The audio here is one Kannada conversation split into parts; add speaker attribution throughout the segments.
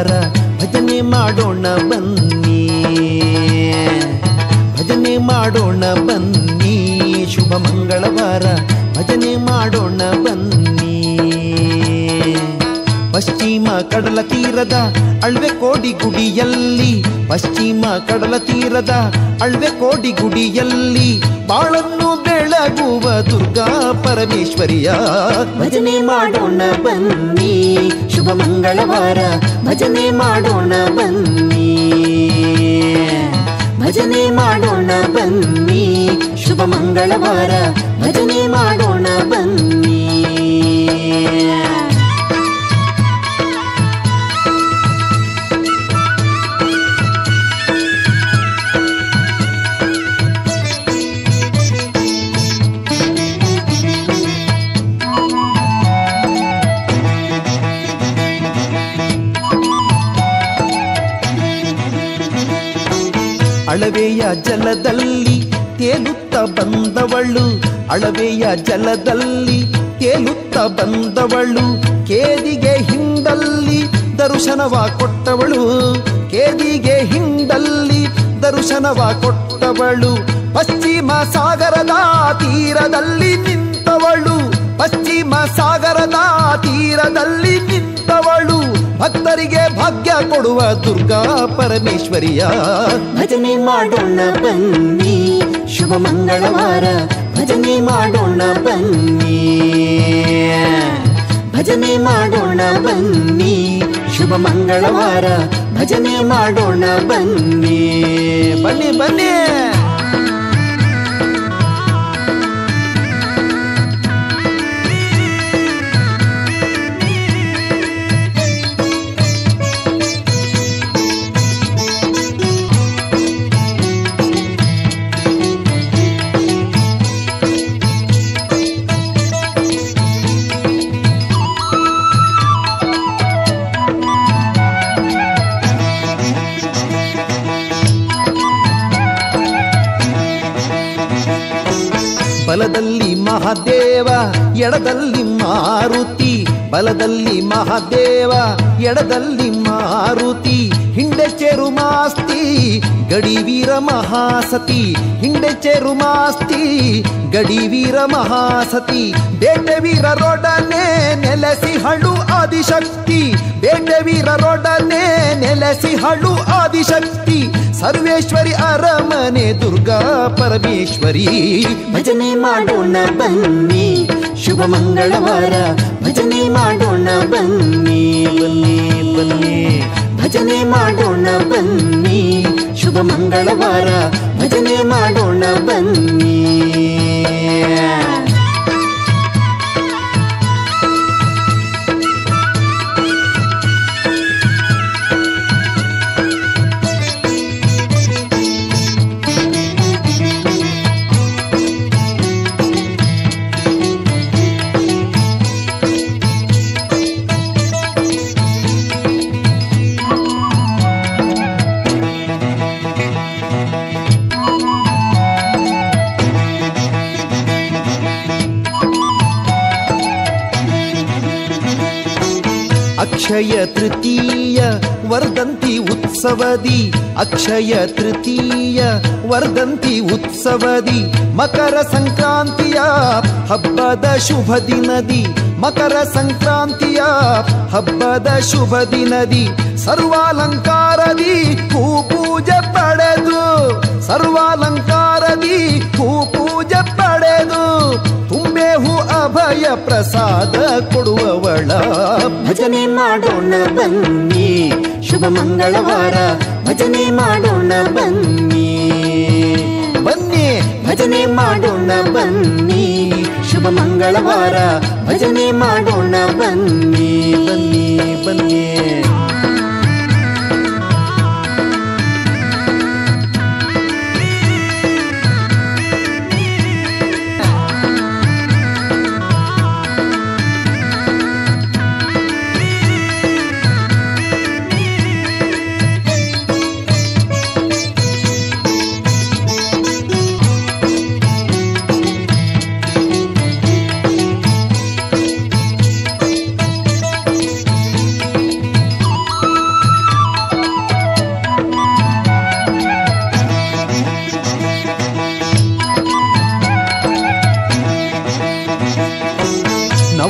Speaker 1: ಮಂಗಳವಾರ ಭಜನೆ ಮಾಡೋಣ ಬನ್ನಿ ಭಜನೆ ಮಾಡೋಣ ಬನ್ನಿ ಶುಭ ಮಂಗಳವಾರ ಭಜನೆ ಮಾಡೋಣ ಬನ್ನಿ ಪಶ್ಚಿಮ ಕಡಲ ತೀರದ ಅಳ್ವೆ ಕೋಡಿ ಗುಡಿಯಲ್ಲಿ ಪಶ್ಚಿಮ ಕಡಲ ತೀರದ ಅಳ್ವೆ ಕೋಡಿ ಗುಡಿಯಲ್ಲಿ ಬಾಳನ್ನು ಬೆಳಗುವ ದುರ್ಗಾ ಪರಮೇಶ್ವರಿಯ
Speaker 2: ಭಜನೆ ಮಾಡೋಣ ಬನ್ನಿ ಶುಭ ಮಂಗಳವಾರ ಭಜನೆ ಮಾಡೋಣ ಬನ್ನಿ ಭಜನೆ ಮಾಡೋಣ ಬನ್ನಿ ಶುಭ ಮಂಗಳವಾರ ಭಜನೆ ಮಾಡೋಣ ಬನ್ನಿ
Speaker 1: ಅಳವೆಯ ಜಲದಲ್ಲಿ ತೇಲುತ್ತ ಬಂದವಳು ಅಳವೆಯ ಜಲದಲ್ಲಿ ತೇಲುತ್ತ ಬಂದವಳು ಕೇದಿಗೆ ಹಿಂಡಲ್ಲಿ ದರ್ಶನವ ಕೊಟ್ಟವಳು ಕೇದಿಗೆ ಹಿಂಡಲ್ಲಿ ದರ್ಶನವ ಕೊಟ್ಟವಳು ಪಶ್ಚಿಮ ಸಾಗರದ ತೀರದಲ್ಲಿ ನಿಂತವಳು ಪಶ್ಚಿಮ ಸಾಗರದ ತೀರದಲ್ಲಿ ನಿಂತವಳು ಭಕ್ತರಿಗೆ ಭಾಗ್ಯ ಕೊಡುವ ದುರ್ಗಾ ಪರಮೇಶ್ವರಿಯ
Speaker 2: ಭಜನೆ ಮಾಡೋಣ ಬನ್ನಿ ಶುಭ ಮಂಗಳವಾರ ಭಜನೆ ಮಾಡೋಣ ಬನ್ನಿ ಭಜನೆ ಮಾಡೋಣ ಬನ್ನಿ ಶುಭ ಮಂಗಳವಾರ ಭಜನೆ ಮಾಡೋಣ ಬನ್ನಿ
Speaker 1: ಬನ್ನಿ ಬನ್ನಿ ಬಲದಲ್ಲಿ ಮಹಾದೇವ ಎಡದಲ್ಲಿ ಮಾರುತಿ ಬಲದಲ್ಲಿ ಮಹಾದೇವ ಎಡದಲ್ಲಿ ಮಾರುತಿ ಹಿಂಡೆ ಚೆರು ಮಾಸ್ತಿ ಗಡಿವೀರ ಮಹಾಸತಿ ಹಿಂಡೆ ಚೆರು ಮಾಸ್ತಿ ಗಡಿವೀರ ಮಹಾಸತಿ ಬೇಟವೀರರೊಡನೆ ನೆಲೆಸಿ ಹಳು ಆದಿಶಕ್ತಿ ಬೇಟವೀರರೊಡನೆ ನೆಲೆಸಿ ಹಳು ಆದಿಶಕ್ತಿ ಸರ್ವೇಶ್ವರಿ ಅರಮನೆ ದುರ್ಗಾ ಪರಮೇಶ್ವರಿ
Speaker 2: ಭಜನೆ ಮಾಡೋಣ ಬನ್ನಿ ಶುಭ ಮಂಗಳವಾರ ಭಜನೆ ಮಾಡೋಣ ಬನ್ನಿ
Speaker 1: ಬನ್ನಿ ಬನ್ನಿ
Speaker 2: ಭಜನೆ ಮಾಡೋಣ ಬನ್ನಿ ಶುಭ ಮಂಗಳವಾರ ಭಜನೆ ಮಾಡೋಣ ಬನ್ನಿ
Speaker 1: ಅಕ್ಷಯ ತೃತೀಯ ವರ್ಧಂತಿ ಉತ್ಸವದಿ ಅಕ್ಷಯ ತೃತೀಯ ವರ್ಧಂತಿ ಉತ್ಸವದಿ ಮಕರ ಸಂಕ್ರಾಂತಿಯ ಹಬ್ಬದ ಶುಭ ದಿನದಿ ಮಕರ ಸಂಕ್ರಾಂತಿಯ ಹಬ್ಬದ ಶುಭ ದಿನದಿ ಸರ್ವಾಲಂಕಾರದಿ ಹೂ ಪೂಜೆ ಪಡೆದು ಸರ್ವಾಲಂಕಾರದಿ ಹೂ ಪೂಜೆ ಪಡೆದು ತುಂಬೆ ಹೂ ಅಭಯ ಪ್ರಸಾದ ಕೊಡುವವಳ
Speaker 2: ಭಜನೆ ಮಾಡೋಣ ಬನ್ನಿ ಶುಭ ಮಂಗಳವಾರ ಭಜನೆ ಮಾಡೋಣ ಬನ್ನಿ
Speaker 1: ಬನ್ನಿ
Speaker 2: ಭಜನೆ ಮಾಡೋಣ ಬನ್ನಿ ಶುಭ ಮಂಗಳವಾರ ಭಜನೆ ಮಾಡೋಣ ಬನ್ನಿ
Speaker 1: ಬನ್ನಿ ಬನ್ನಿ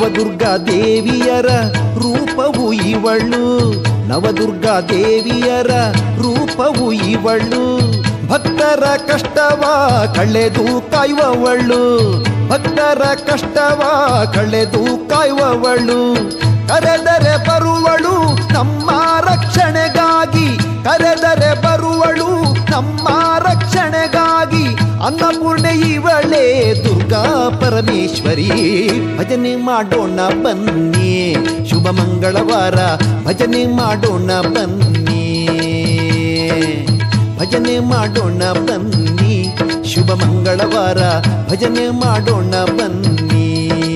Speaker 1: ನವದುರ್ಗಾ ದೇವಿಯರ ರೂಪವು ಇವಳು ನವದುರ್ಗಾ ದೇವಿಯರ ರೂಪವು ಇವಳು ಭಕ್ತರ ಕಷ್ಟವ ಕಳೆದು ಕಾಯುವವಳು ಭಕ್ತರ ಕಷ್ಟವ ಕಳೆದು ಕಾಯುವವಳು ಕರೆದರೆ ಬರುವಳು ನಮ್ಮ ರಕ್ಷಣೆಗಾಗಿ ಕರೆದರೆ ಬರುವಳು ನಮ್ಮ ರಕ್ಷಣೆಗಾಗಿ ಅನ್ನಪೂರ್ಣೆ ಇವಳೇ ದುರ್ಗಾ ಪರಮೇಶ್ವರಿ ಭಜನೆ ಮಾಡೋಣ ಬನ್ನಿ ಶುಭ ಮಂಗಳವಾರ ಭಜನೆ ಮಾಡೋಣ ಬನ್ನಿ ಭಜನೆ ಮಾಡೋಣ ಬನ್ನಿ ಶುಭ ಮಂಗಳವಾರ ಭಜನೆ ಮಾಡೋಣ ಬನ್ನಿ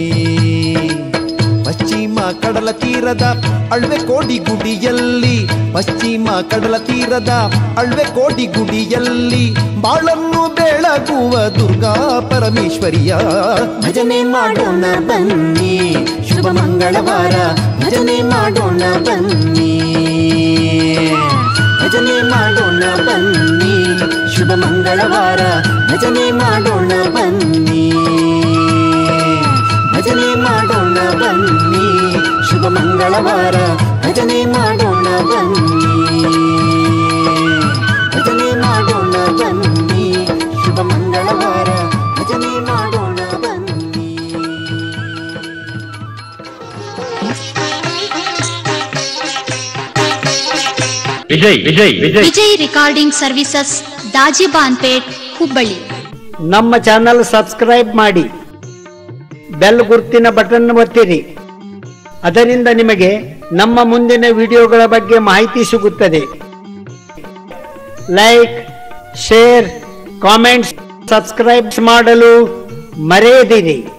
Speaker 1: ಪಶ್ಚಿಮ ಕಡಲ ತೀರದ ಅಳ್ವೆ ಕೋಡಿ ಗುಡಿಯಲ್ಲಿ ಪಶ್ಚಿಮ ಕಡಲ ತೀರದ ಅಳ್ವೆ ಕೋಡಿ ಗುಡಿಯಲ್ಲಿ ಬಾಳನ್ನು ಬೆಳಗುವ ದುರ್ಗಾ ಪರಮೇಶ್ವರಿಯ
Speaker 2: ಭಜನೆ ಮಾಡೋಣ ಬನ್ನಿ ಶುಭ ಮಂಗಳವಾರ ಭಜನೆ ಮಾಡೋಣ ಬನ್ನಿ ಭಜನೆ ಮಾಡೋಣ ಬನ್ನಿ ಶುಭ ಮಂಗಳವಾರ ಭಜನೆ ಮಾಡೋಣ ಬನ್ನಿ ಭಜನೆ ಮಾಡೋಣ ಬನ್ನಿ ಶುಭ ಮಂಗಳವಾರ ಭಜನೆ ಮಾಡೋಣ ಬನ್ನಿ ಭಜನೆ ಮಾಡೋಣ ಬನ್ನಿ ಶುಭ ಮಂಗಳವಾರ ಭಜನೆ ಮಾಡೋಣ ಬನ್ನಿ
Speaker 3: ವಿಜಯ್ ವಿಜಯ್ ವಿಜಯ್
Speaker 4: ವಿಜಯ್ ರಿಕಾರ್ಡಿಂಗ್ ಸರ್ವಿಸಸ್ ದಾಜಿಬಾನ್ಪೇಟ್ ಹುಬ್ಬಳ್ಳಿ
Speaker 5: ನಮ್ಮ ಚಾನಲ್ ಸಬ್ಸ್ಕ್ರೈಬ್ ಮಾಡಿ ಬೆಲ್ ಗುರ್ತಿನ ಬಟನ್ ಒತ್ತಿರಿ ಅದರಿಂದ ನಿಮಗೆ ನಮ್ಮ ಮುಂದಿನ ವಿಡಿಯೋಗಳ ಬಗ್ಗೆ ಮಾಹಿತಿ ಸಿಗುತ್ತದೆ ಲೈಕ್ ಶೇರ್ ಕಾಮೆಂಟ್ಸ್ ಸಬ್ಸ್ಕ್ರೈಬ್ ಮಾಡಲು ಮರೆಯದಿರಿ